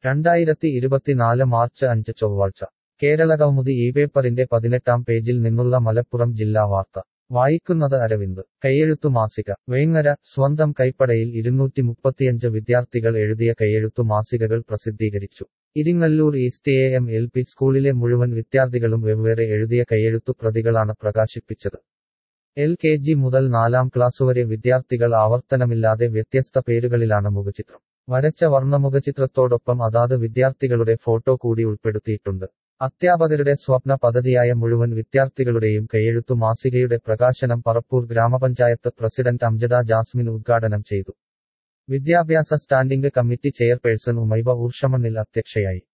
രണ്ടായിരത്തി ഇരുപത്തിനാല് മാർച്ച് അഞ്ച് ചൊവ്വാഴ്ച കേരളകൗമുദി ഈ പേപ്പറിന്റെ പതിനെട്ടാം പേജിൽ നിന്നുള്ള മലപ്പുറം ജില്ലാ വാർത്ത വായിക്കുന്നത് അരവിന്ദ് കൈയെഴുത്തു മാസിക വേങ്ങര സ്വന്തം കൈപ്പടയിൽ ഇരുന്നൂറ്റി മുപ്പത്തിയഞ്ച് വിദ്യാർത്ഥികൾ എഴുതിയ കൈയെഴുത്തു മാസികകൾ പ്രസിദ്ധീകരിച്ചു Iringallur East A M L P സ്കൂളിലെ മുഴുവൻ വിദ്യാർത്ഥികളും വെവ്വേറെ എഴുതിയ കൈയെഴുത്തു പ്രതികളാണ് പ്രകാശിപ്പിച്ചത് എൽ കെ ജി മുതൽ നാലാം ക്ലാസ്സുവരെ വിദ്യാർത്ഥികൾ ആവർത്തനമില്ലാതെ വ്യത്യസ്ത പേരുകളിലാണ് മുഖചിത്രം വരച്ച വർണ്ണമുഖചിത്രത്തോടൊപ്പം അതാത് വിദ്യാർത്ഥികളുടെ ഫോട്ടോ കൂടി ഉൾപ്പെടുത്തിയിട്ടുണ്ട് അധ്യാപകരുടെ സ്വപ്ന പദ്ധതിയായ മുഴുവൻ വിദ്യാർത്ഥികളുടെയും കൈയെഴുത്തു മാസികയുടെ പ്രകാശനം പറപ്പൂർ ഗ്രാമപഞ്ചായത്ത് പ്രസിഡന്റ് അംജദ ജാസ്മിൻ ഉദ്ഘാടനം ചെയ്തു വിദ്യാഭ്യാസ സ്റ്റാൻഡിംഗ് കമ്മിറ്റി ചെയർപേഴ്സൺ ഉമൈബ ഊർഷമണ്ണിൽ അധ്യക്ഷയായി